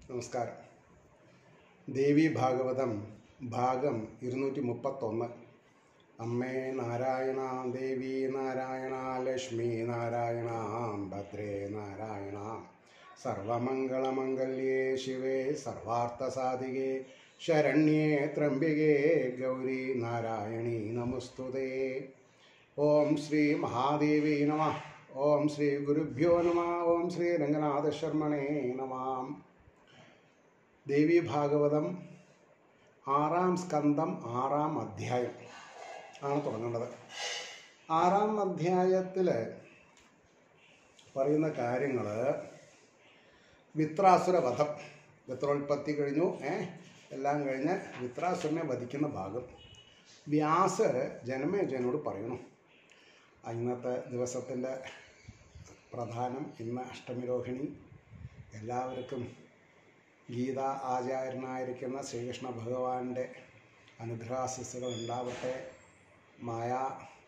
നമസ്കാരം ദേവി ഭാഗവതം ഭാഗം ഇരുന്നൂറ്റി മുപ്പത്തൊന്ന് അമ്മേ നാരായണ ദേവി നാരായണ ലക്ഷ്മി നാരായണ ഭദ്രേ നാരായണ സർവമംഗളമംഗല്യേ ശിവേ സർവാർത്ഥസാധികേ ശരണ്യേ ത്രംബികേ ഗൗരി നാരായണീ നമസ്തുതേ ഓം ശ്രീ മഹാദേവി നമ ഓം ശ്രീ ഗുരുഭ്യോ നമ ഓം ശ്രീ രംഗനാഥ ശർമ്മണേ നമാം ദേവി ഭാഗവതം ആറാം സ്കന്ധം ആറാം അധ്യായം ആണ് തുടങ്ങേണ്ടത് ആറാം അധ്യായത്തിൽ പറയുന്ന കാര്യങ്ങൾ വിത്രാസുര വധം വിത്രോൽപത്തി കഴിഞ്ഞു ഏ എല്ലാം കഴിഞ്ഞ് വിത്രാസുരനെ വധിക്കുന്ന ഭാഗം വ്യാസർ ജനമേജനോട് പറയണു ആ ഇന്നത്തെ ദിവസത്തിൻ്റെ പ്രധാനം ഇന്ന് അഷ്ടമിരോഹിണി എല്ലാവർക്കും ഗീത ആചാര്യനായിരിക്കുന്ന ശ്രീകൃഷ്ണ ഭഗവാന്റെ അനുഗ്രഹാശിസ്സുകൾ ഉണ്ടാവട്ടെ മായാ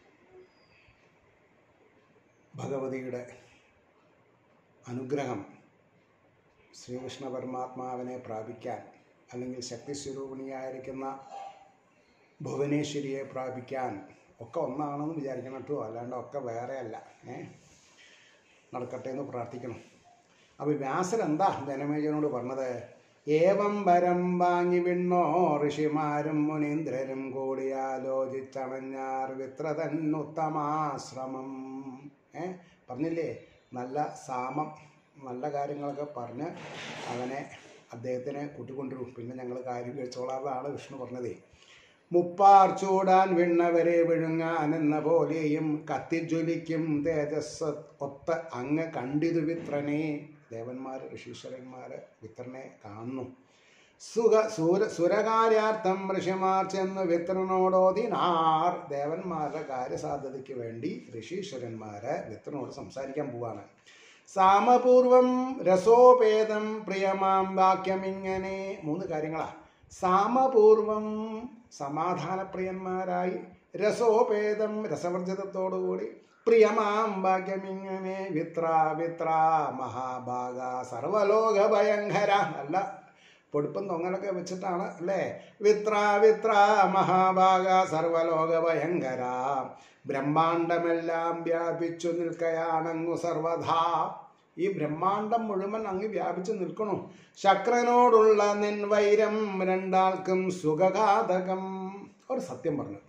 ഭഗവതിയുടെ അനുഗ്രഹം ശ്രീകൃഷ്ണ പരമാത്മാവിനെ പ്രാപിക്കാൻ അല്ലെങ്കിൽ ശക്തി സ്വരൂപിണിയായിരിക്കുന്ന ഭുവനേശ്വരിയെ പ്രാപിക്കാൻ ഒക്കെ ഒന്നാണെന്ന് വിചാരിക്കണം കേട്ടോ അല്ലാണ്ട് ഒക്കെ വേറെ അല്ല ഏ നടക്കട്ടെ എന്ന് പ്രാർത്ഥിക്കണം അപ്പോൾ വ്യാസൻ എന്താ ജനമേജനോട് പറഞ്ഞത് ഏവം വരം വാങ്ങി വിണ്ണോ ഋഷിമാരും മുനീന്ദ്രരും കൂടി ആലോചിച്ചണഞ്ഞാർ വിത്രതന്നുത്തമാശ്രമം ഏ പറഞ്ഞില്ലേ നല്ല സാമം നല്ല കാര്യങ്ങളൊക്കെ പറഞ്ഞ് അവനെ അദ്ദേഹത്തിനെ കൂട്ടിക്കൊണ്ടിരും പിന്നെ ഞങ്ങൾ കാര്യം കഴിച്ചോളാതാണ് വിഷ്ണു പറഞ്ഞതേ മുപ്പാർ ചൂടാൻ വിണ്ണവരെ വിഴുങ്ങാൻ എന്ന പോലെയും കത്തിജ്വലിക്കും തേജസ് ഒത്ത അങ്ങ് കണ്ടിതു വിത്രനെ ദേവന്മാർ ഋഷീശ്വരന്മാർ വിത്രനെ കാണുന്നു സുഖ സൂര സുരകാര്യാർത്ഥം ഋഷിമാർ ചെന്ന് വിത്രനോടോതിനാർ ദേവന്മാരുടെ കാര്യസാധ്യതയ്ക്ക് വേണ്ടി ഋഷീശ്വരന്മാരെ വിത്രനോട് സംസാരിക്കാൻ പോവാണ് സാമപൂർവം രസോപേതം പ്രിയമാം വാക്യം ഇങ്ങനെ മൂന്ന് കാര്യങ്ങളാ സാമപൂർവം സമാധാനപ്രിയന്മാരായി രസോപേതം രസവർജിതത്തോടുകൂടി പ്രിയമാം ഭാഗ്യമിങ്ങനെ വിത്ര വിത്ര മഹാഭാഗ സർവലോക ഭയങ്കര അല്ല പൊടുപ്പും തൊങ്ങലൊക്കെ വെച്ചിട്ടാണ് അല്ലേ വിത്ര വിത്ര മഹാഭാഗ സർവലോക ഭയങ്കര ബ്രഹ്മാണ്ടമെല്ലാം വ്യാപിച്ചു നിൽക്കയാണങ്ങു സർവധാ ഈ ബ്രഹ്മാണ്ടം മുഴുവൻ അങ്ങ് വ്യാപിച്ചു നിൽക്കണു ശക്രനോടുള്ള നിൻ വൈരം രണ്ടാൾക്കും സുഖഘാതകം ഒരു സത്യം പറഞ്ഞു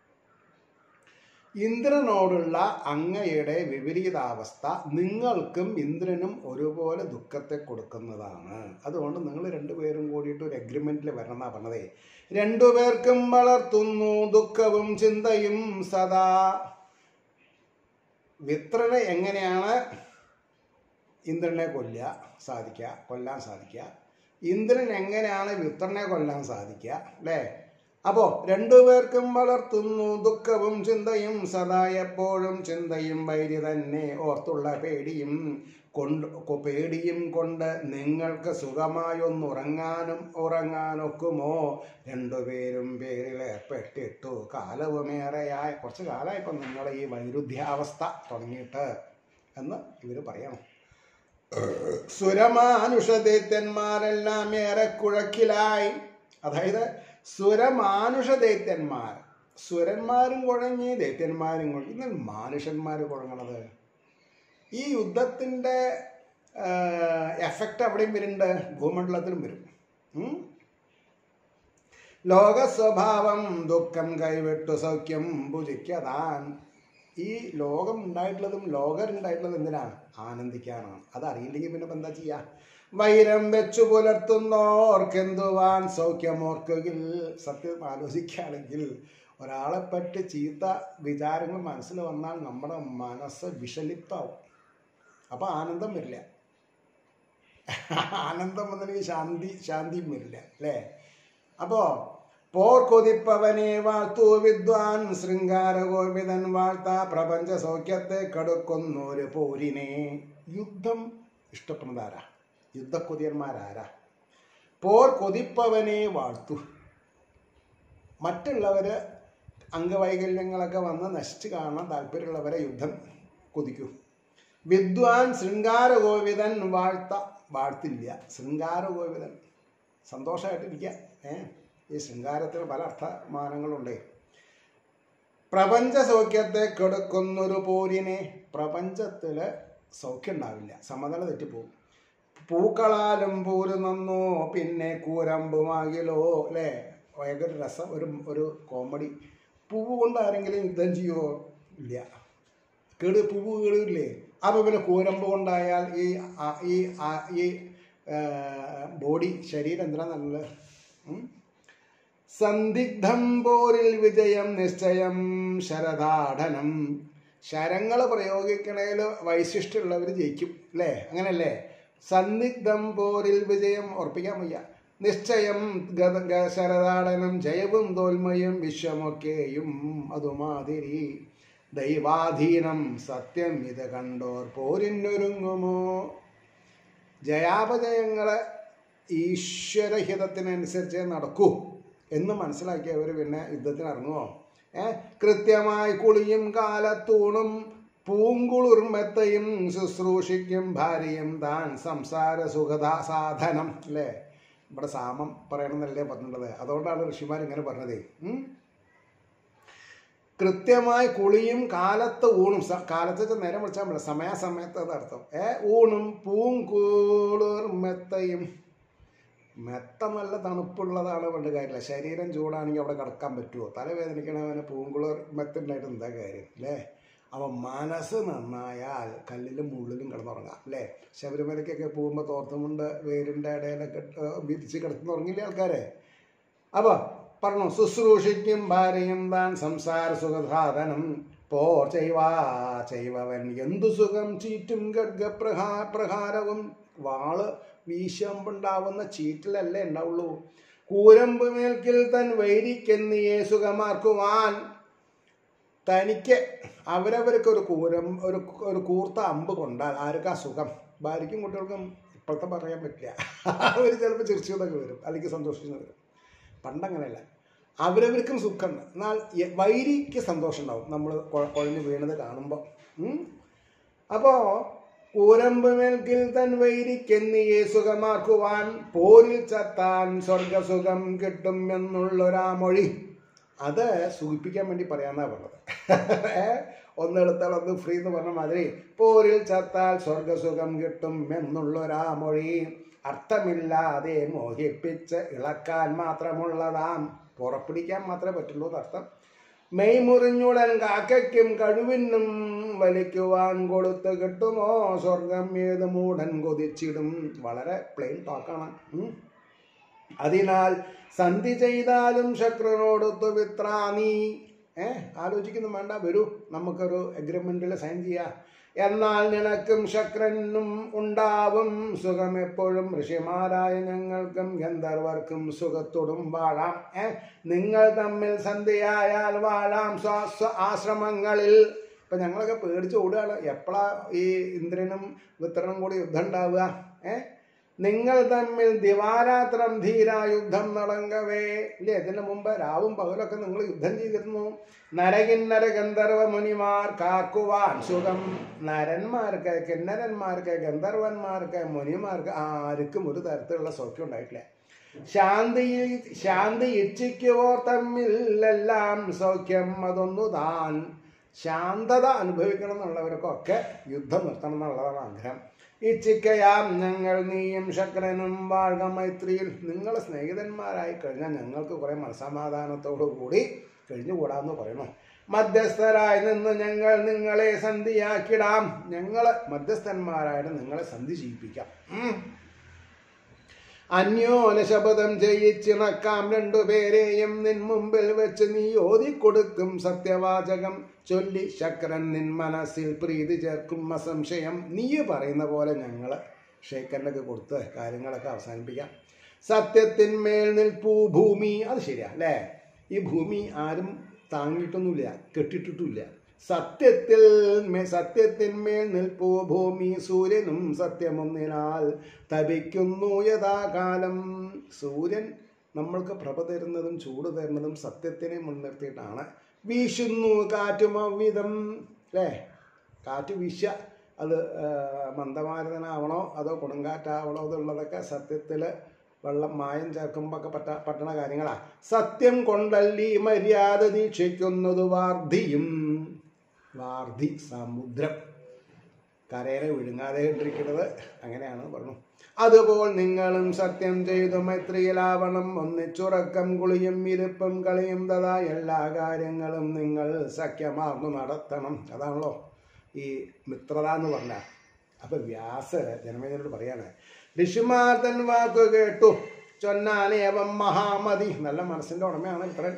ഇന്ദ്രനോടുള്ള അങ്ങയുടെ വിപരീതാവസ്ഥ നിങ്ങൾക്കും ഇന്ദ്രനും ഒരുപോലെ ദുഃഖത്തെ കൊടുക്കുന്നതാണ് അതുകൊണ്ട് നിങ്ങൾ രണ്ടുപേരും കൂടിയിട്ട് ഒരു അഗ്രിമെന്റിൽ വരണം എന്നാ പറഞ്ഞതേ രണ്ടുപേർക്കും വളർത്തുന്നു ദുഃഖവും ചിന്തയും സദാ വിത്രനെ എങ്ങനെയാണ് ഇന്ദ്രനെ കൊല്ലുക സാധിക്കുക കൊല്ലാൻ സാധിക്കുക ഇന്ദ്രൻ എങ്ങനെയാണ് വിത്രനെ കൊല്ലാൻ സാധിക്കുക അല്ലേ അപ്പോൾ രണ്ടുപേർക്കും വളർത്തുന്നു ദുഃഖവും ചിന്തയും സദാ എപ്പോഴും ചിന്തയും വൈരി തന്നെ ഓർത്തുള്ള പേടിയും കൊണ്ട് പേടിയും കൊണ്ട് നിങ്ങൾക്ക് സുഖമായൊന്നുറങ്ങാനും ഉറങ്ങാനൊക്കുമോ രണ്ടുപേരും പേരിൽ ഏർപ്പെട്ടിട്ടു കാലവുമേറെയായി കുറച്ച് കാലമായി ഇപ്പം നിങ്ങളെ ഈ വൈരുദ്ധ്യാവസ്ഥ തുടങ്ങിയിട്ട് എന്ന് ഇവർ പറയണം സുരമാനുഷദൈത്യന്മാരെല്ലാം ഏറെ കുഴക്കിലായി അതായത് സുരമാനുഷ ദൈത്യന്മാർ സുരന്മാരും കുഴങ്ങി ദൈത്യന്മാരും കുഴങ്ങി എന്നാൽ മാനുഷന്മാർ കുഴങ്ങണത് ഈ യുദ്ധത്തിൻ്റെ എഫക്റ്റ് അവിടെയും വരുന്നുണ്ട് ഭൂമണ്ഡലത്തിലും വരും ഉം? ലോക സ്വഭാവം ദുഃഖം കൈവിട്ടു സൗഖ്യം ഭുജിക്കതാൻ ഈ ലോകം ഉണ്ടായിട്ടുള്ളതും ലോകരുണ്ടായിട്ടുള്ളതും എന്തിനാ ആനന്ദിക്കാനാണ് അതറിയില്ലെങ്കിൽ പിന്നെ ഇപ്പം എന്താ ചെയ്യുക വൈരം വെച്ചു പുലർത്തുന്നോർക്കെന്തുവാൻ സൗഖ്യമോർക്കുകിൽ സത്യം ആലോചിക്കുകയാണെങ്കിൽ ഒരാളെ പറ്റി ചീത്ത വിചാരങ്ങൾ മനസ്സിൽ വന്നാൽ നമ്മുടെ മനസ്സ് വിഷലിപ്താവും അപ്പോൾ ആനന്ദം വരില്ല ആനന്ദം വന്നില്ലെങ്കിൽ ശാന്തി ശാന്തിയും വരില്ല അല്ലേ അപ്പോൾ പോർ കൊതിപ്പവനെ വാഴ്ത്തു വിദ്വാൻ ശൃംഗാര ഗോപിതൻ വാഴ്ത്ത പ്രപഞ്ച സൗഖ്യത്തെ കടുക്കുന്നൊരു പോരിനെ യുദ്ധം ഇഷ്ടപ്പെടുന്നതാരാ യുദ്ധക്കൊതിയന്മാരാരാ പോർ കൊതിപ്പവനെ വാഴ്ത്തു മറ്റുള്ളവര് അംഗവൈകല്യങ്ങളൊക്കെ വന്ന് നശിച്ചു കാണാൻ താല്പര്യമുള്ളവരെ യുദ്ധം കൊതിക്കും വിദ്വാൻ ശൃംഗാര ഗോവിതൻ വാഴ്ത്ത വാഴ്ത്തില്ല ശൃംഗാര ഗോവിതൻ സന്തോഷമായിട്ടിരിക്കുക ഏ ഈ ശൃംഗാരത്തിന് പല അർത്ഥമാനങ്ങളുണ്ടേ പ്രപഞ്ച സൗഖ്യത്തെ കെടുക്കുന്നൊരു പോരിനെ പ്രപഞ്ചത്തിൽ സൗഖ്യം ഉണ്ടാവില്ല സമനില തെറ്റിപ്പോവും പൂക്കളാലും പൂര് നന്നോ പിന്നെ കൂരമ്പുമാകിലോ അല്ലേ ഭയങ്കര രസം ഒരു ഒരു കോമഡി പൂവ് കൊണ്ട് ആരെങ്കിലും യുദ്ധം ചെയ്യുമോ ഇല്ല കേട് പൂവ് കേടില്ലേ അപ്പോൾ പിന്നെ കൂരമ്പ് കൊണ്ടായാൽ ഈ ആ- ഈ ആ- ഈ ബോഡി ശരീരം എന്തിനാ നല്ലത് ഉം? സന്ദിഗ്ധം പോരിൽ വിജയം നിശ്ചയം ശരദാഠനം ശരങ്ങൾ പ്രയോഗിക്കണേൽ വൈശിഷ്ട്യമുള്ളവർ ജയിക്കും അല്ലേ അങ്ങനല്ലേ സന്ദിഗ്ധം പോരിൽ വിജയം ഉറപ്പിക്കാൻ വയ്യ നിശ്ചയം ഗത ഗ- ശരദാടനം ജയവും തോൽമയും വിശ്വമൊക്കെയും അതുമാതിരി ദൈവാധീനം സത്യം ഇത് കണ്ടോർ പോരിനൊരുങ്ങുമോ ജയാപജയങ്ങളെ ഈശ്വരഹിതത്തിനനുസരിച്ച് നടക്കൂ എന്ന് മനസ്സിലാക്കിയവർ പിന്നെ യുദ്ധത്തിന് ഇറങ്ങുമോ ഏ കൃത്യമായി കുളിയും കാലത്തൂണും പൂങ്കുളിർമെത്തയും ശുശ്രൂഷിക്കും ഭാര്യയും താൻ സംസാര സുഖത സാധനം അല്ലേ ഇവിടെ സാമം പറയണമെന്നല്ലേ പറഞ്ഞിട്ടുള്ളത് അതുകൊണ്ടാണ് ഋഷിമാർ ഇങ്ങനെ പറഞ്ഞത് ഉം? കൃത്യമായി കുളിയും കാലത്ത് ഊണും സ- കാലത്ത് വെച്ചാൽ നേരം വിളിച്ചാൽ പറ്റില്ല സമയാസമയത്ത് അത് അർത്ഥം ഏ ഊണും പൂങ്കൂളിർ മെത്തയും മെത്ത നല്ല തണുപ്പുള്ളതാണ് പണ്ട് കാര്യമില്ല ശരീരം ചൂടാണെങ്കിൽ അവിടെ കിടക്കാൻ പറ്റുമോ തലവേദനിക്കണവന് പൂങ്കുളിർ മെത്തുണ്ടായിട്ട് എന്താ കാര്യം അല്ലേ അപ്പം മനസ്സ് നന്നായാൽ കല്ലിലും മുള്ളിലും കിടന്നുറങ്ങാം അല്ലേ ശബരിമലയ്ക്കൊക്കെ പോകുമ്പോൾ തോർത്തുമുണ്ട് വേരിൻ്റെ ഇടയിലൊക്കെ ഇട്ട് വിരിച്ച് കിടന്നുറങ്ങില്ലേ ആൾക്കാരെ അപ്പോൾ പറഞ്ഞു ശുശ്രൂഷിക്കും ഭാര്യയും താൻ സംസാര സുഖസാധനം പോർ ചെയ്വാ ചെയ്വവൻ എന്തു സുഖം ചീറ്റും ഗർഗപ്രഹാ പ്രഹാരവും വാള് വീശുമ്പുണ്ടാവുന്ന ചീറ്റിലല്ലേ ഉണ്ടാവുള്ളൂ കൂരമ്പ് മേൽക്കിൽ തൻ വൈരിക്കെന്നിയെ സുഖമാക്കുവാൻ തനിക്ക് അവരവർക്ക് ഒരു കൂരം ഒരു ഒരു കൂർത്ത അമ്പ് കൊണ്ടാൽ ആർക്കാ സുഖം ഭാര്യയ്ക്കും കുട്ടികൾക്കും ഇപ്പോഴത്തെ പറയാൻ പറ്റില്ല അവർ ചിലപ്പോൾ ചിരിച്ചതൊക്കെ വരും അല്ലെങ്കിൽ സന്തോഷിച്ചു വരും പണ്ടങ്ങനെയല്ല അവരവർക്കും സുഖമുണ്ട് എന്നാൽ യ- വൈരിക്ക് സന്തോഷം ഉണ്ടാവും നമ്മൾ കുഴഞ്ഞു വീണത് കാണുമ്പോൾ അപ്പോൾ കൂരമ്പ് മേൽക്കിൽ തൻ വൈരിക്കെന്നിയെ സുഖമാക്കുവാൻ പോരിൽ ചത്താൻ സ്വർഗസുഖം കിട്ടും എന്നുള്ളൊരാ മൊഴി അത് സൂചിപ്പിക്കാൻ വേണ്ടി പറയാന്നാ പറഞ്ഞത് ഏ? ഒന്നെടുത്താൽ ഒന്ന് ഫ്രീ എന്ന് പറഞ്ഞ മാതിരി പോരിൽ ചത്താൽ സ്വർഗസുഖം കിട്ടും എന്നുള്ളൊരാ മൊഴി അർത്ഥമില്ലാതെ മോഹിപ്പിച്ച് ഇളക്കാൻ മാത്രമുള്ളതാം പുറപ്പിടിക്കാൻ മാത്രമേ പറ്റുള്ളൂ എന്നർത്ഥം മെയ് മുറിഞ്ഞുടൻ കാക്കയ്ക്കും കഴിവിനും വലിക്കുവാൻ കൊടുത്ത് കിട്ടുമോ സ്വർഗം ഏത് മൂടൻ കൊതിച്ചിടും വളരെ പ്ലെയിൻ ടോക്കാണ് ഉം. അതിനാൽ സന്ധി ചെയ്താലും ശക്രനോടൊത്തു വിത്രാണി ഏ ആലോചിക്കുന്നു വേണ്ട വരൂ നമുക്കൊരു എഗ്രിമെന്റിൽ സൈൻ ചെയ്യാം എന്നാൽ നിനക്കും ശക്രനും ഉണ്ടാവും സുഖം എപ്പോഴും ഋഷിമാരായ ഞങ്ങൾക്കും ഗന്ധർവർക്കും സുഖത്തോടും വാഴാം ഏ നിങ്ങൾ തമ്മിൽ സന്ധിയായാൽ വാഴാം സ്വാസ്വ ആശ്രമങ്ങളിൽ ഇപ്പൊ ഞങ്ങളൊക്കെ പേടിച്ച് ഓടുകയാണ് എപ്പോഴാ ഈ ഇന്ദ്രനും വിത്രനും കൂടി യുദ്ധം ഉണ്ടാവുക ഏ നിങ്ങൾ തമ്മിൽ ദിവാരാത്രം ധീര യുദ്ധം നടങ്കവേ ഇല്ലേ ഇതിന് മുമ്പ് രാവും പകലൊക്കെ നിങ്ങൾ യുദ്ധം ചെയ്തിരുന്നു നരകിന്നര ഗന്ധർവ മുനിമാർ കാക്കുവാൻ സുഖം നരന്മാർക്ക് കിന്നരന്മാർക്ക് ഗന്ധർവന്മാർക്ക് മുനിമാർക്ക് ആർക്കും ഒരു തരത്തിലുള്ള സൗഖ്യം ഉണ്ടായിട്ടില്ല ശാന്തി ശാന്തി ഇച്ഛിക്കുവോർ തമ്മിലെല്ലാം സൗഖ്യം അതൊന്നു താൻ ശാന്തത അനുഭവിക്കണം എന്നുള്ളവർക്കൊക്കെ യുദ്ധം നിർത്തണം എന്നുള്ളതാണ് ആഗ്രഹം ഇച്ഛിക്കയാം ഞങ്ങൾ നീയും ശക്രനും വാഴ്ക മൈത്രിയിൽ നിങ്ങൾ സ്നേഹിതന്മാരായി കഴിഞ്ഞാൽ ഞങ്ങൾക്ക് കുറെ മനസമാധാനത്തോടു കൂടി കഴിഞ്ഞുകൂടാന്ന് പറയണം മധ്യസ്ഥരായി നിന്ന് ഞങ്ങൾ നിങ്ങളെ സന്ധിയാക്കിടാം ഞങ്ങൾ മധ്യസ്ഥന്മാരായിട്ട് നിങ്ങളെ സന്ധി ചെയ്യിപ്പിക്കാം ഉം. അന്യോന ശപഥം ചെയ്യിച്ചിണക്കാം രണ്ടുപേരെയും നിൻ മുമ്പിൽ വെച്ച് നീ ഓതിക്കൊടുക്കും സത്യവാചകം ചൊല്ലി ശക്രൻ നിൻ മനസ്സിൽ പ്രീതി ചേർക്കും അസംശയം നീ പറയുന്ന പോലെ ഞങ്ങൾ ഷേക്കറിനൊക്കെ കൊടുത്ത് കാര്യങ്ങളൊക്കെ അവസാനിപ്പിക്കാം സത്യത്തിന്മേൽ നിൽപ്പൂ ഭൂമി അത് ശരിയാ അല്ലേ ഈ ഭൂമി ആരും താങ്ങിയിട്ടൊന്നുമില്ല കെട്ടിട്ടിട്ടുമില്ല സത്യത്തിൽ മേ- സത്യത്തിന്മേൽ നിൽപ്പൂ ഭൂമി സൂര്യനും സത്യമൊന്നിനാൽ തപിക്കുന്നു യഥാകാലം സൂര്യൻ നമ്മൾക്ക് പ്രഭ തരുന്നതും ചൂട് തരുന്നതും സത്യത്തിനെ മുൻനിർത്തിയിട്ടാണ് വീശുന്നു കാറ്റും അവിധം അല്ലേ കാറ്റ് വീശ അത് ആ, മന്ദമാരുതനാവണോ അതോ കൊടുങ്കാറ്റാവണോ എന്നുള്ളതൊക്കെ സത്യത്തിൽ വെള്ളം മായം ചേർക്കുമ്പോൾ ഒക്കെ പറ്റ പറ്റണ കാര്യങ്ങളാ സത്യം കൊണ്ടല്ലി മര്യാദ ദീക്ഷിക്കുന്നത് വാർധിയും വാർധി സമുദ്രം കരയിലെ വിഴുങ്ങാതെ ഇട്ടിരിക്കുന്നത് അങ്ങനെയാണ് പറഞ്ഞു അതുപോൽ നിങ്ങളും സത്യം ചെയ്തു മൈത്രിയിലാവണം ഒന്നിച്ചുറക്കം കുളിയും ഇരുപ്പും കളിയും തഥാ എല്ലാ കാര്യങ്ങളും നിങ്ങൾ സഖ്യമാർന്നു നടത്തണം അതാണല്ലോ ഈ മിത്രത എന്ന് പറഞ്ഞ അപ്പൊ വ്യാസര് ജനമേജനോട് പറയാണ് ഋഷിമാർ തൻ വാക്ക് കേട്ടു ചൊന്നാനേവം മഹാമതി നല്ല മനസ്സിന്റെ ഉടമയാണ് മിത്രൻ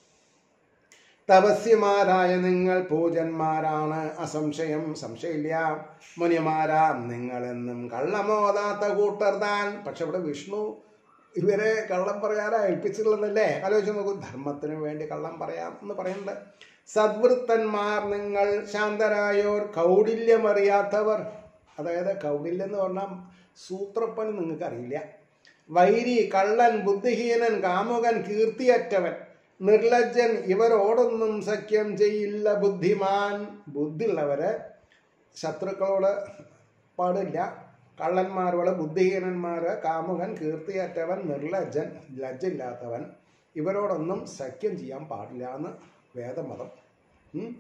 തപസ്യമാരായ നിങ്ങൾ പൂജന്മാരാണ് അസംശയം സംശയമില്ല മുനിമാരാം നിങ്ങളെന്നും കള്ളമോതാത്ത കൂട്ടർ താൻ പക്ഷെ ഇവിടെ വിഷ്ണു ഇവരെ കള്ളം പറയാനാ ഏൽപ്പിച്ചിട്ടുള്ളതല്ലേ ആലോചിച്ച് നോക്കൂ ധർമ്മത്തിന് വേണ്ടി കള്ളം പറയാം എന്ന് പറയുന്നുണ്ട് സദ്വൃത്തന്മാർ നിങ്ങൾ ശാന്തരായോർ കൗടില്യമറിയാത്തവർ അതായത് കൗടില്യം എന്ന് പറഞ്ഞാൽ സൂത്രപ്പണി നിങ്ങൾക്ക് അറിയില്ല വൈരി കള്ളൻ ബുദ്ധിഹീനൻ കാമുകൻ കീർത്തിയറ്റവൻ നിർലജ്ജൻ ഇവരോടൊന്നും സഖ്യം ചെയ്യില്ല ബുദ്ധിമാൻ ബുദ്ധിയുള്ളവരെ ശത്രുക്കളോട് പാടില്ല കള്ളന്മാരോട് ബുദ്ധിഹീനന്മാര് കാമുകൻ കീർത്തിയറ്റവൻ നിർലജ്ജൻ ലജ്ജില്ലാത്തവൻ ഇവരോടൊന്നും സഖ്യം ചെയ്യാൻ പാടില്ല എന്ന് വേദമതം ഉം.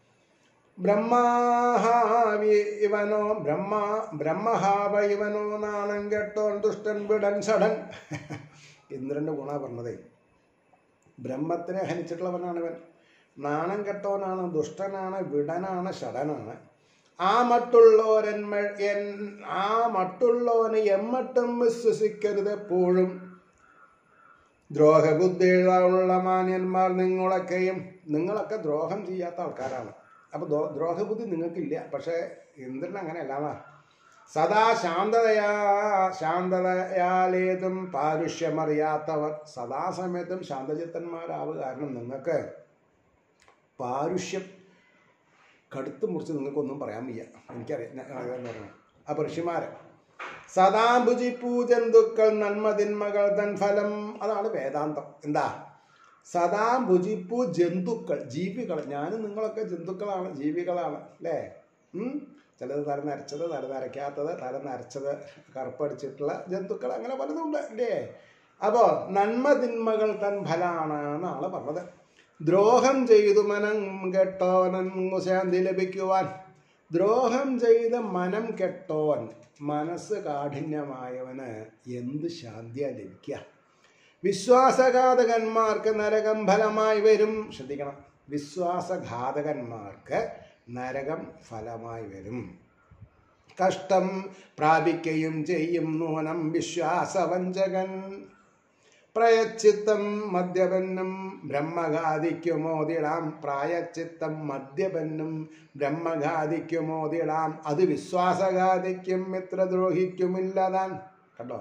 ബ്രഹ്മാഹാവി ഇവനോ ബ്രഹ്മ ബ്രഹ്മഹാവ ഇവനോ നാണം കെട്ടോൻ ദുഷ്ടൻ വിടൻ ഷടൻ ഇന്ദ്രന്റെ ഗുണ പറഞ്ഞതേ ബ്രഹ്മത്തിനെ ഹനിച്ചിട്ടുള്ളവനാണ് ഇവൻ നാണം കെട്ടവനാണ് ദുഷ്ടനാണ് വിടനാണ് ഷടനാണ് ആ മറ്റുള്ളവരെന്മ എൻ ആ മറ്റുള്ളവന് എമ്മട്ടും വിശ്വസിക്കരുത് എപ്പോഴും ദ്രോഹബുദ്ധിയുള്ള മാന്യന്മാർ നിങ്ങളൊക്കെയും നിങ്ങളൊക്കെ ദ്രോഹം ചെയ്യാത്ത ആൾക്കാരാണ് അപ്പോൾ ദ്രോഹബുദ്ധി നിങ്ങൾക്കില്ല പക്ഷേ ഇന്ദ്രൻ അങ്ങനെയല്ലാന്നാ സദാ ശാന്തതയാ ശാന്തതയാലേതും പാരുഷ്യമറിയാത്തവർ സദാസമയത്തും ശാന്തചിത്തന്മാരാവുക കാരണം നിങ്ങൾക്ക് പാരുഷ്യം കടുത്ത് മുറിച്ച് നിങ്ങൾക്കൊന്നും പറയാൻ വയ്യ എനിക്കറിയാം ഞാൻ അതെന്ന് പറഞ്ഞു അപ്പോൾ ഋഷിമാരെ സദാ ഭുജിപ്പൂ ജന്തുക്കൾ നന്മതിന്മകൾ തൻ ഫലം അതാണ് വേദാന്തം എന്താ സദാ ഭുജിപ്പൂ ജന്തുക്കൾ ജീവികൾ ഞാനും നിങ്ങളൊക്കെ ജന്തുക്കളാണ് ജീവികളാണ് അല്ലേ ഉം? ചിലത് തല നരച്ചത് തല നരയ്ക്കാത്തത് തല നരച്ചത് കറുപ്പടിച്ചിട്ടുള്ള ജന്തുക്കൾ അങ്ങനെ പലതുണ്ട് അല്ലേ അപ്പോൾ നന്മതിന്മകൾ തൻ ഫലാണ് എന്നാണ് പറഞ്ഞത് ദ്രോഹം ചെയ്തു മനം കെട്ടോനൻ ശാന്തി ലഭിക്കുവാൻ ദ്രോഹം ചെയ്ത് മനം കെട്ടോൻ മനസ്സ് കാഠിന്യമായവന് എന്ത് ശാന്തിയാ ലഭിക്കുക വിശ്വാസഘാതകന്മാർക്ക് നരകം ഫലമായി വരും ശ്രദ്ധിക്കണം വിശ്വാസഘാതകന്മാർക്ക് നരകം ഫലമായി വരും കഷ്ടം പ്രാപിക്കുകയും ചെയ്യും നൂനം വിശ്വാസവഞ്ചകൻ പ്രയച്ചിത്തം മദ്യപന്നും ബ്രഹ്മഘാതിക്കുമോതിടാം പ്രായച്ചിത്തം മദ്യപന്നും ബ്രഹ്മഘാതിക്കുമോതിടാം അത് വിശ്വാസഘാതിക്കും മിത്രദ്രോഹിക്കുമില്ലതാൻ കണ്ടോ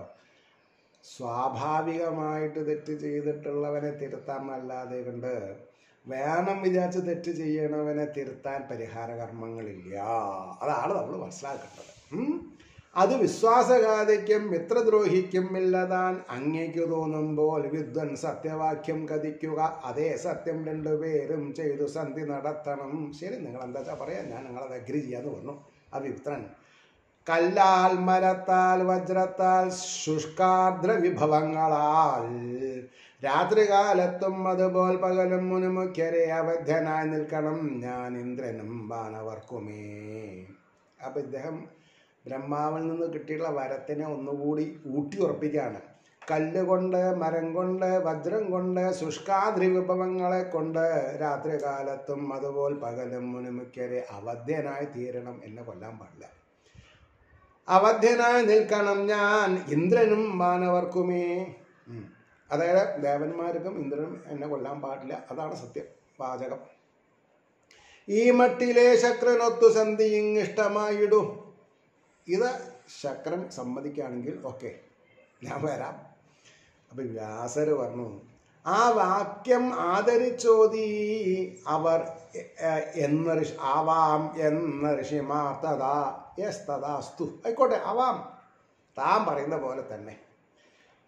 സ്വാഭാവികമായിട്ട് തെറ്റ് ചെയ്തിട്ടുള്ളവനെ തിരുത്താൻ അല്ലാതെ കൊണ്ട് വേണം വിചാരിച്ച് തെറ്റ് ചെയ്യണവനെ തിരുത്താൻ പരിഹാര കർമ്മങ്ങളില്ല അതാണ് നമ്മൾ മനസ്സിലാക്കേണ്ടത് ഉം? അത് വിശ്വാസഘാതിക്കും മിത്രദ്രോഹിക്കും ഇല്ലതാൻ അങ്ങേക്ക് തോന്നുമ്പോൾ വിദ്വൻ സത്യവാക്യം കഥിക്കുക അതേ സത്യം രണ്ടുപേരും ചെയ്തു സന്ധി നടത്തണം ശരി നിങ്ങൾ എന്താ വെച്ചാൽ പറയാം ഞാൻ നിങ്ങളത് അഗ്രി ചെയ്യാന്ന് പറഞ്ഞു ആ വിപ്രൻ കല്ലാൽ മരത്താൽ വജ്രത്താൽ ശുഷ്കാർദ്ര വിഭവങ്ങളാൽ രാത്രികാലത്തും അതുപോൽ പകലും മുനുമുഖ്യരെ അവധ്യനായി നിൽക്കണം ഞാൻ ഇന്ദ്രനും വാനവർക്കുമേ അപ്പം ഇദ്ദേഹം ബ്രഹ്മാവിൽ നിന്ന് കിട്ടിയിട്ടുള്ള വരത്തിനെ ഒന്നുകൂടി ഊട്ടി ഉറപ്പിക്കുകയാണ് കല്ല് കൊണ്ട് മരം കൊണ്ട് വജ്രം കൊണ്ട് ശുഷ്കാദ്രി വിഭവങ്ങളെ കൊണ്ട് രാത്രികാലത്തും അതുപോൽ പകലും മുനുമുഖ്യരെ അവധ്യനായി തീരണം എന്നെ കൊല്ലാൻ പാടില്ല അവധ്യനായി നിൽക്കണം ഞാൻ ഇന്ദ്രനും മാനവർക്കുമേ ഉം. അതായത് ദേവന്മാർക്കും ഇന്ദ്രനും എന്നെ കൊല്ലാൻ പാടില്ല അതാണ് സത്യം വാചകം ഈ മട്ടിലെ ശക്രനൊത്തു സന്ധി ഇഷ്ടമായിടൂ ഇത് ശക്രൻ സമ്മതിക്കുകയാണെങ്കിൽ ഓക്കെ ഞാൻ വരാം അപ്പം വ്യാസര് പറഞ്ഞു ആ വാക്യം ആദരിച്ചോതി അവർ എ- എന്ന ഋഷി ആവാം എന്ന ഋഷിമാർ തഥാ യെസ് തഥാസ്തു ആയിക്കോട്ടെ ആവാം താൻ പറയുന്ന പോലെ തന്നെ